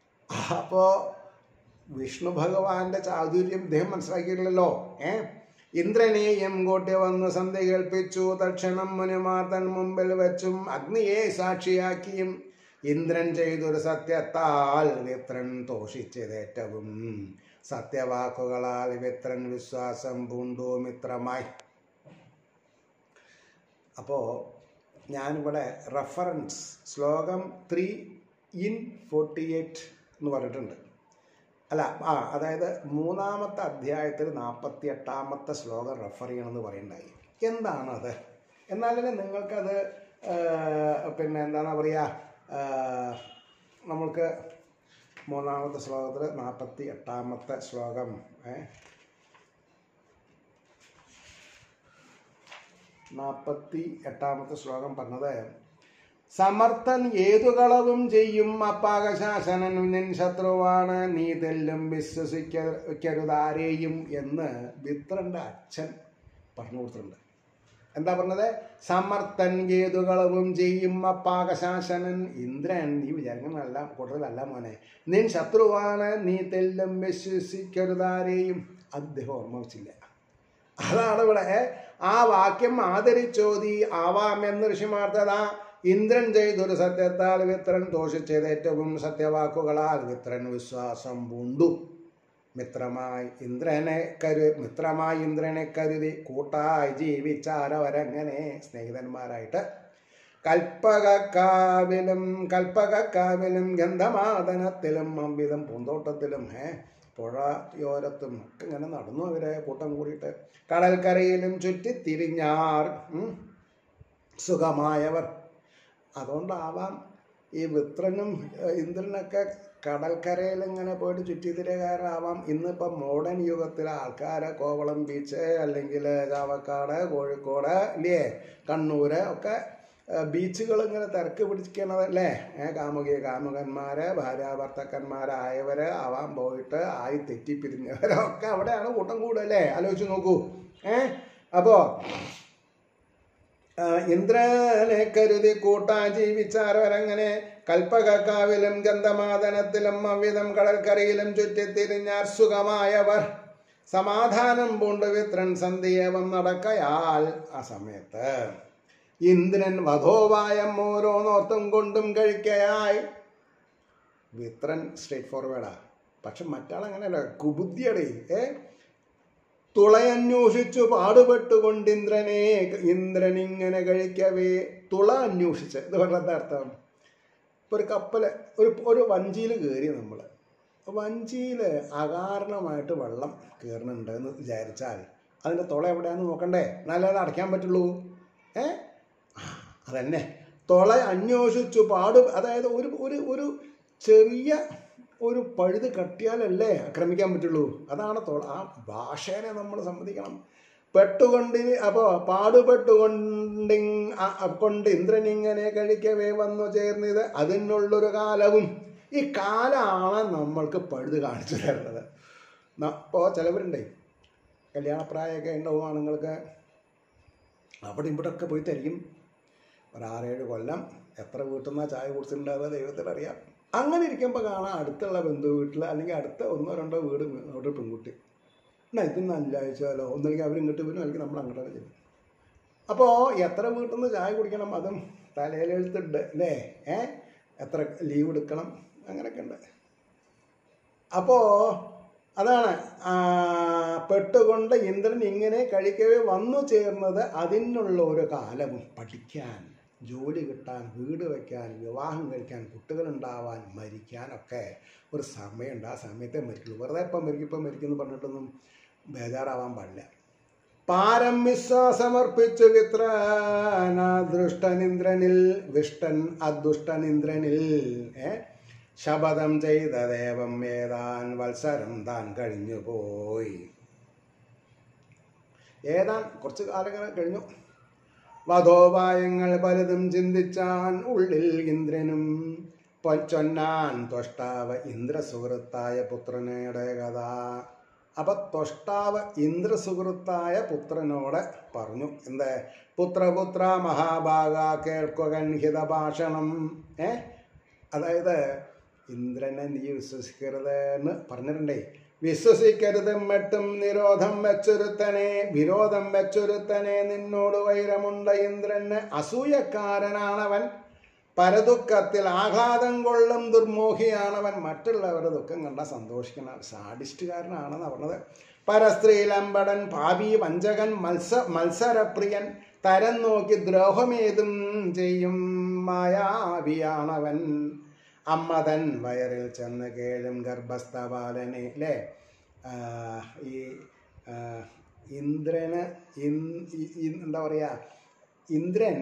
അപ്പോൾ വിഷ്ണു ഭഗവാന്റെ ചാതുര്യം ഇദ്ദേഹം മനസ്സിലാക്കിയിട്ടില്ലല്ലോ ഏ ഇന്ദ്രനെയും കൂട്ടി വന്നു സന്ധി കേൾപ്പിച്ചു തക്ഷണം മുനുമാതൻ മുമ്പിൽ വെച്ചും അഗ്നിയെ സാക്ഷിയാക്കിയും ഇന്ദ്രൻ ചെയ്തൊരു സത്യത്താൽ വിത്രൻ തോഷിച്ചതേറ്റവും സത്യവാക്കുകളാൽ വിത്രൻ വിശ്വാസം പൂണ്ടു മിത്രമായി അപ്പോൾ ഞാനിവിടെ റെഫറൻസ് ശ്ലോകം ത്രീ ഇൻ ഫോർട്ടി എയ്റ്റ് എന്ന് പറഞ്ഞിട്ടുണ്ട് അല്ല ആ അതായത് മൂന്നാമത്തെ അധ്യായത്തിൽ നാൽപ്പത്തി എട്ടാമത്തെ ശ്ലോകം റെഫർ ചെയ്യണമെന്ന് പറയുണ്ടായി എന്താണത് എന്നാലേ നിങ്ങൾക്കത് ആ, പിന്നെ എന്താണ് പറയുക ആ, നമ്മൾക്ക് മൂന്നാമത്തെ ശ്ലോകത്തിൽ നാൽപ്പത്തി എട്ടാമത്തെ ശ്ലോകം ഏ നാൽപ്പത്തി എട്ടാമത്തെ ശ്ലോകം പറഞ്ഞത് സമർത്ഥൻ ഏതു കളവും ചെയ്യും അപ്പാകശാസനൻ നിൻ ശത്രുവാണ് നീ തെല്ലും വിശ്വസിക്കരുതാരെയും എന്ന് വിത്രന്റെ അച്ഛൻ പറഞ്ഞു കൊടുത്തിട്ടുണ്ട് എന്താ പറഞ്ഞത് സമർത്ഥൻ ഏതു കളവും ചെയ്യും അപ്പാകശാസനൻ ഇന്ദ്രൻ നീ വിചാരിക്കുന്നതല്ല കൂടുതലല്ല മോനെ നിൻ ശത്രുവാണ് നീ തെല്ലും വിശ്വസിക്കരുതാരെയും അദ്ദേഹം ഓർമ്മ വെച്ചില്ല അതാണ് ഇവിടെ ആ വാക്യം ആദരിച്ചോതി ആവാമെന്ന് ഋഷിമാർത്തത ഇന്ദ്രൻ ചെയ്തൊരു സത്യത്താൽ വിത്രൻ ദോഷിച്ചത് ഏറ്റവും സത്യവാക്കുകളാൽ വിത്രൻ വിശ്വാസം പൂണ്ടു മിത്രമായി ഇന്ദ്രനെ കരു മിത്രമായി ഇന്ദ്രനെ കരുതി കൂട്ടായി ജീവിച്ചാരവരങ്ങനെ സ്നേഹിതന്മാരായിട്ട് കൽപ്പകക്കാവിലും കൽപ്പകക്കാവിലും ഗന്ധമാദനത്തിലും അമ്പിതം പൂന്തോട്ടത്തിലും ഏ പുഴയോരത്തും ഒക്കെ ഇങ്ങനെ നടന്നു അവരെ കൂട്ടം കൂടിയിട്ട് കടൽക്കരയിലും ചുറ്റിത്തിരിഞ്ഞാർ ഉം, സുഖമായവർ അതുകൊണ്ടാവാം ഈ വിത്രനും ഏഹ്, ഇന്ദ്രനൊക്കെ കടൽക്കരയിൽ ഇങ്ങനെ പോയിട്ട് ചുറ്റിത്തിരകാരാവാം ഇന്നിപ്പം മോഡേൺ യുഗത്തിലെ ആൾക്കാരെ കോവളം ബീച്ച് അല്ലെങ്കിൽ ചാവക്കാട് കോഴിക്കോട് ഇല്ലേ കണ്ണൂര് ഒക്കെ ബീച്ചുകൾ ഇങ്ങനെ തിരക്ക് പിടിക്കണതല്ലേ ഏ കാമുകി കാമുകന്മാര് ഭാര്യാഭർത്തക്കന്മാരായവര് ആവാൻ പോയിട്ട് ആയി തെറ്റിപ്പിരിഞ്ഞവരൊക്കെ അവിടെയാണ് കൂട്ടം കൂടുതലേ ആലോചിച്ച് നോക്കൂ ഏ അപ്പോ ആ, ഇന്ദ്രനെ കരുതി കൂട്ടാ ജീവിച്ചാരവരങ്ങനെ കൽപ്പകക്കാവിലും ഗന്ധമാദനത്തിലും അവിധം കടൽക്കരയിലും ചുറ്റിത്തിരിഞ്ഞാർ സുഖമായവർ സമാധാനം പൂണ്ട് വിത്രൻ സന്ധിയേവം നടക്കയാൽ ആ സമയത്ത് ഇന്ദ്രൻ വധോവായം ഓരോന്നോർത്തും കൊണ്ടും കഴിക്കയായി വിത്രൻ സ്ട്രേറ്റ് ഫോർവേഡാ പക്ഷെ മറ്റാളങ്ങനെയല്ല കുബുദ്ധിയടേ ഏ തുളയന്വേഷിച്ചു പാടുപെട്ടുകൊണ്ട് ഇന്ദ്രനെ ഇന്ദ്രൻ ഇങ്ങനെ കഴിക്കവേ തുള അന്വേഷിച്ച് ഇത് പറഞ്ഞ അർത്ഥം ഇപ്പൊ ഒരു കപ്പല് ഒരു ഒരു വഞ്ചിയിൽ കയറി നമ്മൾ വഞ്ചിയിൽ അകാരണമായിട്ട് വെള്ളം കയറുന്നുണ്ട് എന്ന് വിചാരിച്ചാൽ അതിൻ്റെ തുള എവിടെയാണെന്ന് നോക്കണ്ടേ എന്നാലേ അത് അടയ്ക്കാൻ പറ്റുള്ളൂ ഏ ആ, അതന്നെ തുള അന്വേഷിച്ചു പാടു അതായത് ഒരു ഒരു ഒരു ചെറിയ ഒരു പഴുത് കട്ടിയാലല്ലേ ആക്രമിക്കാൻ പറ്റുള്ളൂ അതാണ് തുള ആ ഭാഷേനെ നമ്മൾ സമ്മതിക്കണം പെട്ടുകൊണ്ട് അപ്പോൾ പാടുപെട്ടുകൊണ്ട് കൊണ്ട് ഇന്ദ്രൻ ഇങ്ങനെ കഴിക്കവേ വന്നു ചേർന്നത് അതിനുള്ളൊരു കാലവും ഈ കാലമാണ് നമ്മൾക്ക് പഴുത് കാണിച്ചു തരുന്നത് ഇപ്പോൾ ചിലവരുണ്ടേ കല്യാണപ്രായമൊക്കെ ഉണ്ടാവും ആണുങ്ങൾക്ക് അവിടെ ഇവിടെയൊക്കെ പോയി തരിക്കും ഒരു ആറേഴ് കൊല്ലം എത്ര വീട്ടിൽ നിന്നാണ് ചായ കുടിച്ചിട്ടുണ്ടാവുക ദൈവത്തിനറിയാം അങ്ങനെ ഇരിക്കുമ്പോൾ കാണാം അടുത്തുള്ള ബന്ധു വീട്ടിൽ അല്ലെങ്കിൽ അടുത്ത ഒന്നോ രണ്ടോ വീട് അവിടെ ഒരു പെൺകുട്ടി എന്നാ ഇത് നല്ല അയച്ചാലോ ഒന്നുകിൽ അവരിങ്ങോട്ട് വരും അല്ലെങ്കിൽ നമ്മൾ അങ്ങോട്ട് ചെല്ലും അപ്പോൾ എത്ര വീട്ടിൽ നിന്ന് ചായ കുടിക്കണം അതും തലയിലെഴുത്തുണ്ട് അല്ലേ ഏ എത്ര ലീവ് എടുക്കണം അങ്ങനെയൊക്കെ ഉണ്ട് അപ്പോൾ അതാണ് ആ, പെട്ടുകൊണ്ട് ഇന്ദ്രൻ ഇങ്ങനെ കഴിക്കവേ വന്നു ചേർന്നത് അതിനുള്ള ഒരു കാലവും പഠിക്കാൻ ജോലി കിട്ടാൻ വീട് വയ്ക്കാൻ വിവാഹം കഴിക്കാൻ കുട്ടികളുണ്ടാവാൻ മരിക്കാനൊക്കെ ഒരു സമയമുണ്ട് ആ സമയത്തെ മരിക്കുള്ളൂ വെറുതെ ഇപ്പം മരിക്കും ഇപ്പം മരിക്കുന്നു പറഞ്ഞിട്ടൊന്നും ബേജാറാവാൻ പാടില്ല പാരം വിശ്വാസമർപ്പിച്ചു വിത്രനാദൃഷ്ടനിന്ദ്രനിൽ വിഷ്ടൻ അദുഷ്ടനിന്ദ്രനിൽ ഏ ശപഥം ചെയ്ത ദേവം ഏതാൻ വത്സരം താൻ കഴിഞ്ഞു പോയി ഏതാൻ കുറച്ച് കാലങ്ങൾ കഴിഞ്ഞു വധോപായങ്ങൾ പലതും ചിന്തിച്ചാൻ ഉള്ളിൽ ഇന്ദ്രനും പൊച്ചൊന്നാൻ തൊഷ്ടാവ് ഇന്ദ്രസുഹൃത്തായ പുത്രനയുടെ കഥ അപ്പൊ തൊഷ്ടാവ് ഇന്ദ്രസുഹൃത്തായ പുത്രനോട് പറഞ്ഞു എന്ത് പുത്രപുത്ര മഹാഭാഗ കേൾക്കുകൻ ഹിതഭാഷണം ഏ അതായത് ഇന്ദ്രനെ നീ വിശ്വസിക്കരുത് എന്ന് പറഞ്ഞിട്ടുണ്ടേ വിശ്വസിക്കരുതും മെട്ടും നിരോധം വെച്ചൊരുത്തനെ വിരോധം വെച്ചൊരുത്തനെ നിന്നോട് വൈരമുണ്ട ഇന്ദ്രന് അസൂയക്കാരനാണവൻ പരദുഃഖത്തിൽ ആഹ്ലാദം കൊള്ളും ദുർമോഹിയാണവൻ മറ്റുള്ളവരുടെ ദുഃഖം കണ്ട സന്തോഷിക്കുന്ന സാഡിസ്റ്റുകാരനാണെന്ന് പറഞ്ഞത് പരസ്ത്രീലമ്പടൻ പാപി വഞ്ചകൻ മത്സ മത്സരപ്രിയൻ തരം നോക്കി ദ്രോഹമേതും ചെയ്യും മായാവിയാണവൻ അമ്മതൻ വയറിൽ ചെന്ന് കേഴും ഗർഭസ്ഥ ബാലനെ അല്ലേ ആ, ഈ ആ, ഇന്ദ്രന് ഇൻ- ഇ- ഇ- എന്താ പറയുക ഇന്ദ്രൻ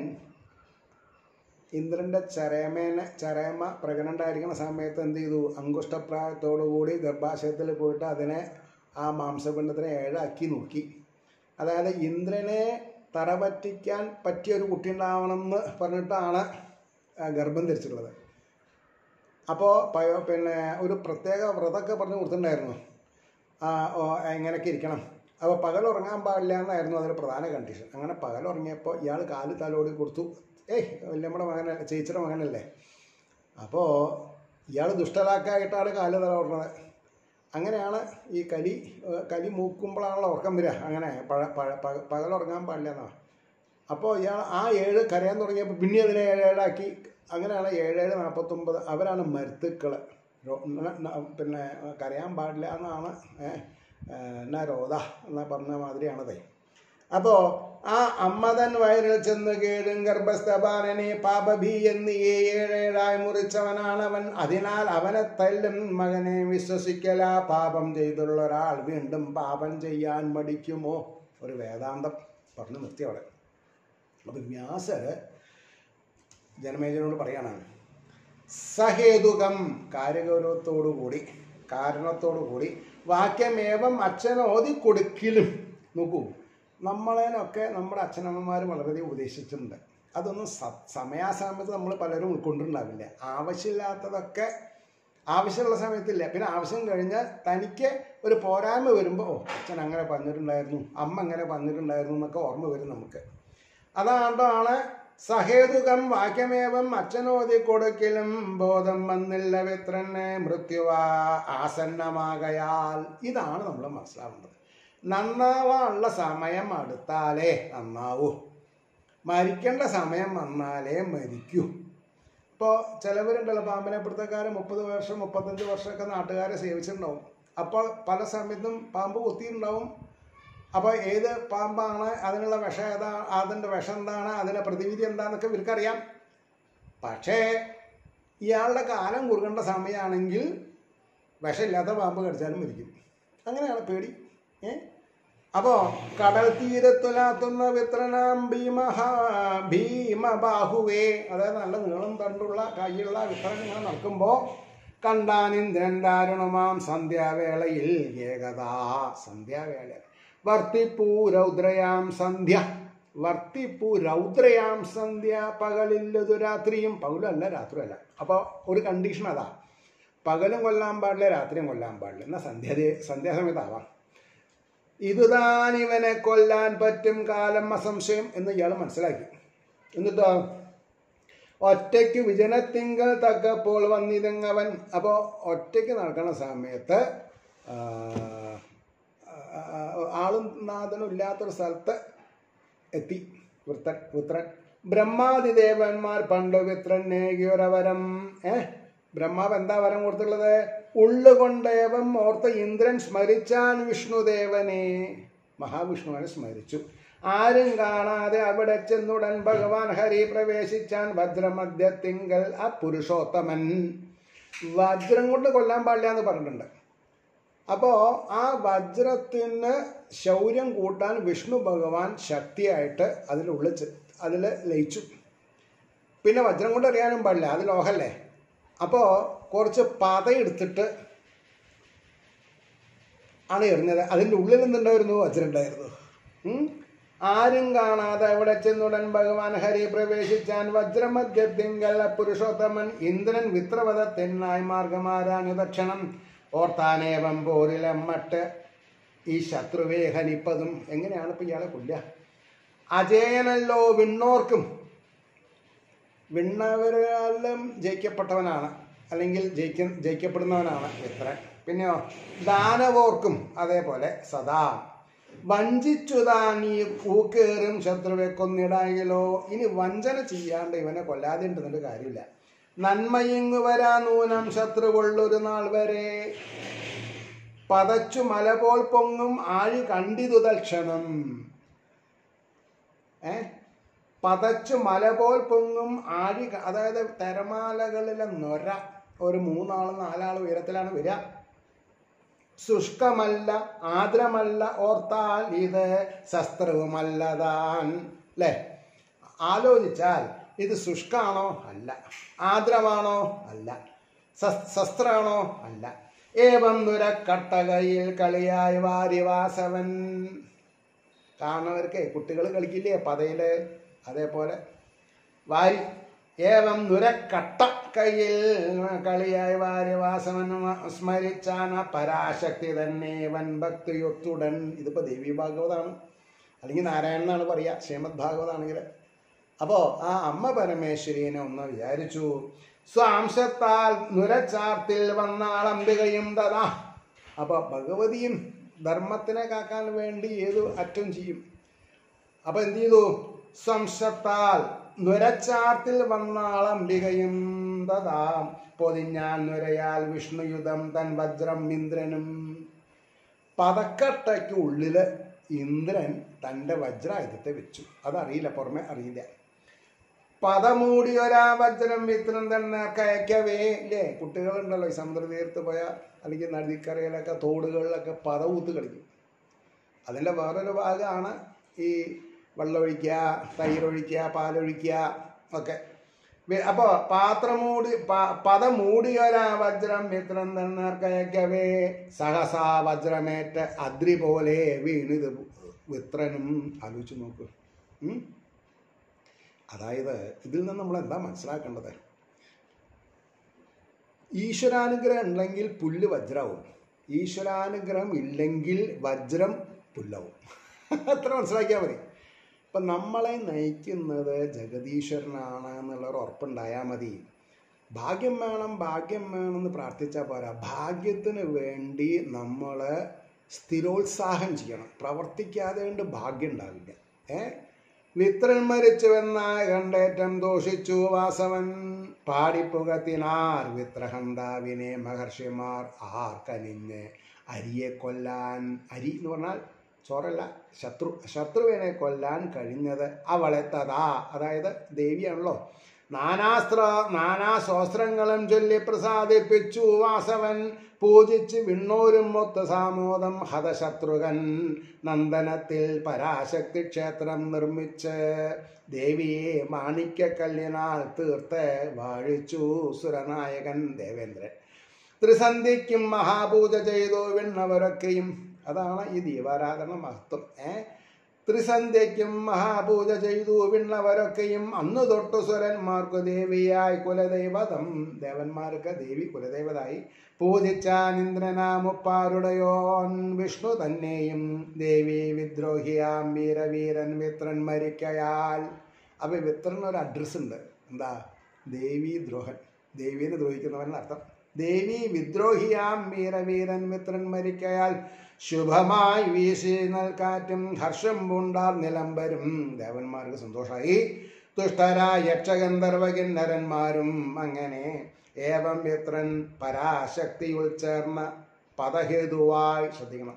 ഇന്ദ്രൻ്റെ ചരമേനെ ചരമ പ്രഗ്നൻ്റ് ആയിരിക്കുന്ന സമയത്ത് എന്ത് ചെയ്തു അങ്കുഷ്ടപ്രായത്തോടു കൂടി ഗർഭാശയത്തിൽ പോയിട്ട് അതിനെ ആ മാംസപിണ്ഡത്തിനെ ഏഴാക്കി നോക്കി അതായത് ഇന്ദ്രനെ തറപറ്റിക്കാൻ പറ്റിയ ഒരു കുട്ടി ഉണ്ടാവണമെന്ന് പറഞ്ഞിട്ടാണ് ആ, ഗർഭം ധരിച്ചിട്ടുള്ളത് അപ്പോൾ പയോ പിന്നെ ഒരു പ്രത്യേക വ്രതമൊക്കെ പറഞ്ഞു കൊടുത്തിട്ടുണ്ടായിരുന്നു ആ, ഓ, എങ്ങനെയൊക്കെ ഇരിക്കണം അപ്പോൾ പകൽ ഉറങ്ങാൻ പാടില്ല എന്നായിരുന്നു അതിൽ പ്രധാന കണ്ടീഷൻ അങ്ങനെ പകൽ ഉറങ്ങിയപ്പോൾ ഇയാൾ കാല് തലോടി കൊടുത്തു ഏയ് വല്യമ്മയുടെ മകനല്ലേ ചേച്ചിയുടെ മകനല്ലേ അപ്പോൾ ഇയാൾ ദുഷ്ടലാക്കായിട്ടാണ് കാല് തലോടുന്നത് അങ്ങനെയാണ് ഈ കലി ഏഹ് കലി മൂക്കുമ്പോഴാണല്ലോ ഉറക്കം വരിക അങ്ങനെ പഴ പഴ പക- പകൽ ഉറങ്ങാൻ പാടില്ല എന്നാണ് അപ്പോൾ ഇയാൾ ആ ഏഴ് കരയാൻ തുടങ്ങിയപ്പോൾ പിന്നെ അതിനെ ഏഴേഴാക്കി അങ്ങനെയാണ് ഏഴേഴ് നാൽപ്പത്തൊമ്പത് അവരാണ് മരുത്തുക്കൾ പിന്നെ കരയാൻ പാടില്ല എന്നാണ് ഏഹ്, ഏഹ്, എന്നാ രോധ എന്നാ പറഞ്ഞ മാതിരിയാണതേ അപ്പോൾ ആ അമ്മതൻ വയറിൽ ചെന്ന് കേഴും ഗർഭസ്ഥപാലനെ പാപഭീ എന്ന് ഈ ഏഴേഴായി മുറിച്ചവനാണവൻ അതിനാൽ അവനെ തല്ലും മകനെ വിശ്വസിക്കല പാപം ചെയ്തുള്ള ഒരാൾ വീണ്ടും പാപം ചെയ്യാൻ മടിക്കുമോ ഒരു വേദാന്തം പറഞ്ഞു നിർത്തി അവിടെ അപ്പം വ്യാസര് ജനമേജനോട് പറയണം സഹേതുകം കാര്യഗൗരവത്തോടുകൂടി കാരണത്തോടുകൂടി വാക്യമേവം അച്ഛനോതി കൊടുക്കിലും നോക്കൂ നമ്മളേനൊക്കെ നമ്മുടെ അച്ഛനമ്മമാർ വളരെയധികം ഉപദേശിച്ചിട്ടുണ്ട് അതൊന്നും സ സമയാസമയത്ത് നമ്മൾ പലരും ഉൾക്കൊണ്ടിട്ടുണ്ടാവില്ല ആവശ്യമില്ലാത്തതൊക്കെ ആവശ്യമുള്ള സമയത്തില്ല പിന്നെ ആവശ്യം കഴിഞ്ഞാൽ തനിക്ക് ഒരു പോരായ്മ വരുമ്പോൾ ഓ അച്ഛൻ അങ്ങനെ പറഞ്ഞിട്ടുണ്ടായിരുന്നു അമ്മ അങ്ങനെ പറഞ്ഞിട്ടുണ്ടായിരുന്നു എന്നൊക്കെ ഓർമ്മ വരും നമുക്ക് അതാണ്ടാണ് സഹേതുകം വാക്യമേവം അച്ഛനോതി കൊടുക്കലും ബോധം വന്നില്ല വിത്രന് മൃത്യുവാ ആസന്നമാകയാൽ ഇതാണ് നമ്മൾ മനസ്സിലാവേണ്ടത് നന്നാവാനുള്ള സമയം അടുത്താലേ നന്നാവൂ മരിക്കേണ്ട സമയം വന്നാലേ മരിക്കൂ ഇപ്പോൾ ചിലവരുണ്ടല്ലോ പാമ്പിനെ പിടുത്തക്കാർ മുപ്പത് വർഷം മുപ്പത്തഞ്ച് വർഷമൊക്കെ നാട്ടുകാരെ സേവിച്ചിട്ടുണ്ടാവും അപ്പോൾ പല സമയത്തും പാമ്പ് കൊത്തിയിട്ടുണ്ടാവും അപ്പോൾ ഏത് പാമ്പാണ് അതിനുള്ള വിഷം ഏതാ അതിൻ്റെ വിഷം എന്താണ് അതിൻ്റെ പ്രതിവിധി എന്താണെന്നൊക്കെ ഇവർക്കറിയാം പക്ഷേ ഇയാളുടെ കാലം കുറുകേണ്ട സമയമാണെങ്കിൽ വിഷമില്ലാത്ത പാമ്പ് കടിച്ചാലും മരിക്കും അങ്ങനെയാണ് പേടി ഏ അപ്പോൾ കടൽ തീരത്തുലാത്തുന്ന വിത്രനാം ഭീമഹ ഭീമബാഹുവേ അതായത് നല്ല നീളം തണ്ടുള്ള കൈയുള്ള വിത്രൻ ഇങ്ങനെ നടക്കുമ്പോൾ കണ്ടാനിന്ദ്രൻ ദാരുണമാം സന്ധ്യാവേളയിൽ ഏകതാ സന്ധ്യാവേള വർത്തിപ്പൂ രൗദ്രയാം സന്ധ്യ വർത്തിപ്പൂ രൗദ്രയാം സന്ധ്യ പകലില്ലതു രാത്രിയും പകലല്ല രാത്രിയല്ല അപ്പോൾ ഒരു കണ്ടീഷൻ അതാ പകലും കൊല്ലാൻ പാടില്ല രാത്രിയും കൊല്ലാൻ പാടില്ല എന്നാൽ സന്ധ്യ സന്ധ്യാസമയത്താവാം ഇതുതാൻ ഇവനെ കൊല്ലാൻ പറ്റും കാലം അസംശയം എന്ന് ഇയാൾ മനസ്സിലാക്കി എന്നിട്ടോ ഒറ്റയ്ക്ക് വിജനത്തിങ്കൽ തക്കപ്പോൾ വന്നിതങ്ങവൻ അപ്പോൾ ഒറ്റയ്ക്ക് നടക്കുന്ന സമയത്ത് ആ, ആ, ആ, ആളും നാഥനും ഇല്ലാത്തൊരു സ്ഥലത്ത് എത്തി വൃത്തൻ പുത്രൻ ബ്രഹ്മാതിദേവന്മാർ പണ്ട് വിത്രന്നേകിയൊരവരം ഏ ബ്രഹ്മാവ് എന്താ വരം കൊടുത്തുള്ളത് ഉള്ളുകൊണ്ടേവം ഓർത്ത ഇന്ദ്രൻ സ്മരിച്ചാൻ വിഷ്ണുദേവനെ മഹാവിഷ്ണുവിനെ സ്മരിച്ചു ആരും കാണാതെ അവിടെ ചെന്നുടൻ ഭഗവാൻ ഹരി പ്രവേശിച്ചാൻ ഭദ്രമധ്യത്തിങ്കൽ ആ പുരുഷോത്തമൻ വജ്രം കൊണ്ട് കൊല്ലാൻ പാടില്ല എന്ന് പറഞ്ഞിട്ടുണ്ട് അപ്പോൾ ആ വജ്രത്തിന് ശൗര്യം കൂട്ടാൻ വിഷ്ണു ഭഗവാൻ ശക്തിയായിട്ട് അതിനുള്ളിൽ ചെ- അതിൽ ലയിച്ചു പിന്നെ വജ്രം കൊണ്ട് അറിയാനും പാടില്ല അത് ലോഹല്ലേ അപ്പോൾ കുറച്ച് പതയെടുത്തിട്ട് ആണ് എറിഞ്ഞത് അതിൻ്റെ ഉള്ളിൽ എന്തുണ്ടായിരുന്നു വജ്രം ഉണ്ടായിരുന്നു ഉം? ആരും കാണാതെ അവിടെ ചെന്നുടൻ ഭഗവാൻ ഹരി പ്രവേശിച്ചാൻ വജ്രമധ്യത്തിങ്കൽ പുരുഷോത്തമൻ ഇന്ദ്രൻ വിത്രവധത്തിനായി മാർഗമാരാഞ്ഞു ദക്ഷണം ഓർത്താനേവം പോരിലമ്മട്ട് ഈ ശത്രുവേ ഹനിപ്പതും എങ്ങനെയാണ് ഇപ്പം ഇയാളെ കൊല്ലുക അജയനല്ലോ വിണ്ണോർക്കും വിണ്ണവരാലും ജയിക്കപ്പെട്ടവനാണ് അല്ലെങ്കിൽ ജയിക്ക ജയിക്കപ്പെടുന്നവനാണ് ഇത്ര പിന്നെയോ ദാനവോർക്കും അതേപോലെ സദാ വഞ്ചിച്ചു താൻ ഈ കൂക്കേറും ശത്രുവെ കൊന്നിടായല്ലോ ഇനി വഞ്ചന ചെയ്യാണ്ട് ഇവനെ കൊല്ലാതെ ഉണ്ടെന്നിട്ട് കാര്യമില്ല നന്മയിങ്ങു വരാ നൂനം ശത്രു കൊള്ളൊരു നാൾ വരെ പതച്ചു മല പോൽ പൊങ്ങും ആഴി കണ്ടിതു തൽക്ഷണം ഏ പതച്ചു മല പോൽ പൊങ്ങും ആഴി ക- അതായത് തിരമാലകളിലെ നൊര ഒരു മൂന്നാൾ നാലാൾ ഉയരത്തിലാണ് വരിക ശുഷ്കമല്ല ആദ്രമല്ല ഓർത്താൽ ഇത് ശസ്ത്രവുമല്ലതാൻ അല്ലേ ആലോചിച്ചാൽ ഇത് ശുഷ്കാണോ അല്ല ആദ്രമാണോ അല്ല ശസ്- ശസ്ത്രാണോ അല്ല ഏവം നുരക്കട്ടകയിൽ കളിയായി വാരിവാസവൻ കാണുന്നവർക്ക് കുട്ടികൾ കളിക്കില്ലേ പതയില് അതേപോലെ വാരി ഏവം നുരക്കട്ട കയ്യിൽ കളിയായി വാര്യവാസവൻ സ്മരിച്ചാന പരാശക്തി തന്നെ വൻ ഭക്തിയൊത്തുടൻ ഇതിപ്പോൾ ദേവി ഭാഗവതാണ് അല്ലെങ്കിൽ നാരായണൻ എന്നാണ് പറയുക ശ്രീമദ് ഭാഗവതാണെങ്കിൽ അപ്പോൾ ആ അമ്മ പരമേശ്വരീനെ ഒന്ന് വിചാരിച്ചു സ്വാംശത്താൽ നുരച്ചാർത്തിൽ വന്നാൾ അംബികയും തഥാ അപ്പോൾ ഭഗവതിയും ധർമ്മത്തിനെ കാക്കാൻ വേണ്ടി ഏതു അറ്റം ചെയ്യും അപ്പൊ എന്ത് ചെയ്തു സംശത്താൽ നുരച്ചാർത്തിൽ വന്നാൾ അംബികയും തഥാ പൊതിഞ്ഞാൻ നുരയാൽ വിഷ്ണുയുധം തൻ വജ്രം ഇന്ദ്രനും പതക്കട്ടയ്ക്ക് ഉള്ളില് ഇന്ദ്രൻ തൻ്റെ വജ്രായുധത്തെ വെച്ചു അതറിയില്ല പുറമെ അറിയില്ല പദമൂടിയൊരാ വജ്രം വിത്രം തന്നെ കയക്കവേ ഇല്ലേ കുട്ടികളുണ്ടല്ലോ ഈ സമുദ്രതീർത്ത് പോയ അല്ലെങ്കിൽ നദിക്കരയിലൊക്കെ തോടുകളിലൊക്കെ പദവൂത്ത് കളിക്കും അതിൻ്റെ വേറൊരു ഭാഗമാണ് ഈ വെള്ളമൊഴിക്കുക തൈരൊഴിക്കുക പാലൊഴിക്കുക ഒക്കെ വെ- അപ്പോ പാത്രമൂടി പ- പദമൂടിയൊരാ വജ്രം മിത്രം തന്നർക്കയക്കവേ സഹസാ വജ്രമേറ്റ അദ്രി പോലെ വീണിത് വിത്രനും ആലോചിച്ച് നോക്ക് ഉം? അതായത് ഇതിൽ നിന്ന് നമ്മൾ എന്താ മനസ്സിലാക്കേണ്ടത് ഈശ്വരാനുഗ്രഹം ഉണ്ടെങ്കിൽ പുല്ല് വജ്രവും ഈശ്വരാനുഗ്രഹം ഇല്ലെങ്കിൽ വജ്രം പുല്ലാവും അത്ര മനസ്സിലാക്കിയാൽ മതി ഇപ്പം നമ്മളെ നയിക്കുന്നത് ജഗദീശ്വരനാണ് എന്നുള്ളൊരു ഉറപ്പുണ്ടായാൽ മതി ഭാഗ്യം വേണം ഭാഗ്യം വേണം എന്ന് പ്രാർത്ഥിച്ചാൽ പോരാ ഭാഗ്യത്തിന് വേണ്ടി നമ്മൾ സ്ഥിരോത്സാഹം ചെയ്യണം പ്രവർത്തിക്കാതെ കൊണ്ട് ഭാഗ്യം ഉണ്ടാവില്ല ഏ വിത്രൻ മരിച്ചുവെന്നായ കണ്ടേറ്റം ദോഷിച്ചു വാസവൻ പാടിപ്പുകത്തിനാർ വിത്രഹന്താവിനെ മഹർഷിമാർ ആർ കനിഞ്ഞ് അരിയെ കൊല്ലാൻ അരി എന്ന് പറഞ്ഞാൽ ചോറല്ല ശത്രു ശത്രുവിനെ കൊല്ലാൻ കഴിഞ്ഞത് അവളെ തഥാ അതായത് ദേവിയാണല്ലോ നാനാസ്ത്ര നാനാശോസ്ത്രങ്ങളും ചൊല്ലി പ്രസാദിപ്പിച്ചു വാസവൻ പൂജിച്ച് വിണ്ണൂരും മൊത്ത സാമോദം ഹതശത്രുകൻ നന്ദനത്തിൽ പരാശക്തി ക്ഷേത്രം നിർമ്മിച്ച് ദേവിയെ മാണിക്യക്കല്ലിനാൽ തീർത്ത് വാഴിച്ചു സുരനായകൻ ദേവേന്ദ്രൻ ത്രിസന്ധിക്കും മഹാപൂജ ചെയ്തു വിണ്ണവരൊക്കെയും അതാണ് ഈ ദീപാരാധന മഹത്വം ഏ ത്രിസന്ധ്യയ്ക്കും മഹാപൂജ ചെയ്തു വിണ്ണവരൊക്കെയും അന്നു തൊട്ടു സുരന്മാർക്ക് ദേവിയായി കുലദൈവതം ദേവന്മാർക്ക് ദേവി കുലദൈവതായി പൂജിച്ചാൻ ഇന്ദ്രനാമുപ്പാരുടെയോൻ വിഷ്ണു തന്നെയും ദേവി വിദ്രോഹിയാം വീരവീരൻ വിത്രൻ മരിക്കയാൽ അപ്പൊ വിത്രന് ഒരു അഡ്രസ് ഉണ്ട് എന്താ ദേവി ദ്രോഹൻ ദേവീനെ ദ്രോഹിക്കുന്നവൻ അർത്ഥം ദേവി വിദ്രോഹിയാം വീരവീരൻ മിത്രൻ മരിക്കയാൽ ശുഭമായി വീശി നൽകാറ്റും ഹർഷം പൂണ്ടാർ നിലംബരും ദേവന്മാർക്ക് സന്തോഷമായി തുഷ്ടരായ യക്ഷഗന്ധർവ കിന്നരന്മാരും അങ്ങനെ ഏവം മിത്രൻ പരാശക്തി ഉൾച്ചേർന്ന പദഹേതുവായി ശ്രദ്ധിക്കണം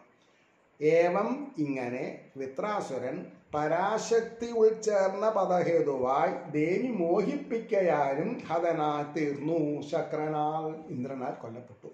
ഏവം ഇങ്ങനെ വിത്രാസുരൻ പരാശക്തി ഉൾച്ചേർന്ന പദഹേതുവായി ദേവി മോഹിപ്പിക്കയാലും ഹതനായി തീർന്നു ശക്രനാൽ ഇന്ദ്രനാൽ കൊല്ലപ്പെട്ടു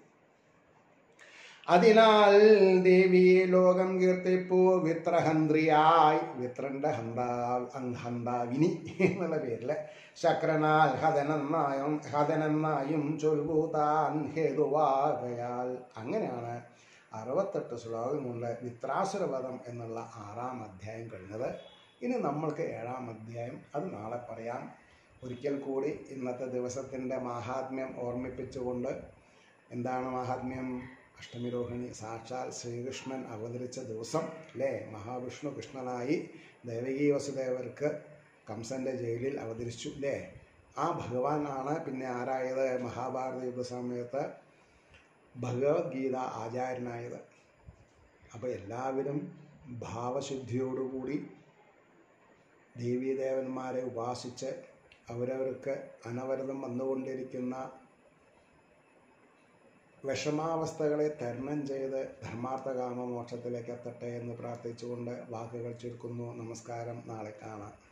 അതിനാൽ ദേവി ലോകം കീർത്തിപ്പു വിത്രഹന്ത്രിയായി വിത്രന്റെ ഹന്താ ഹന്താവിനി എന്നുള്ള പേരില് ശക്രനാൽ ഹതനെന്നായും ഹതനെന്നായും ചൊൽകൂതാൻ ഹേതുവാകയാൽ അങ്ങനെയാണ് അറുപത്തെട്ട് ശ്ലോകങ്ങളുടെ വിത്രാസുരവധം എന്നുള്ള ആറാം അധ്യായം കഴിഞ്ഞത് ഇനി നമ്മൾക്ക് ഏഴാം അധ്യായം അത് നാളെ പറയാം ഒരിക്കൽ കൂടി ഇന്നത്തെ ദിവസത്തിൻ്റെ മാഹാത്മ്യം ഓർമ്മിപ്പിച്ചുകൊണ്ട് എന്താണ് മാഹാത്മ്യം അഷ്ടമിരോഹിണി സാക്ഷാൽ ശ്രീകൃഷ്ണൻ അവതരിച്ച ദിവസം അല്ലേ മഹാവിഷ്ണു കൃഷ്ണനായി ദേവകി വസുദേവർക്ക് കംസന്റെ ജയിലിൽ അവതരിച്ചു അല്ലേ ആ ഭഗവാനാണ് പിന്നെ ആരായത് മഹാഭാരത യുദ്ധ സമയത്ത് ഭഗവത്ഗീത ആചാര്യനായത് അപ്പോൾ എല്ലാവരും ഭാവശുദ്ധിയോടുകൂടി ദേവീദേവന്മാരെ ഉപാസിച്ച് അവരവർക്ക് അനവരതം വന്നുകൊണ്ടിരിക്കുന്ന വിഷമാവസ്ഥകളെ തരണം ചെയ്ത് ധർമാർത്ഥകാമ മോക്ഷത്തിലേക്ക് എത്തട്ടെ എന്ന് പ്രാർത്ഥിച്ചുകൊണ്ട് വാക്കുകൾ ചുരുക്കുന്നു നമസ്കാരം നാളെ കാണാം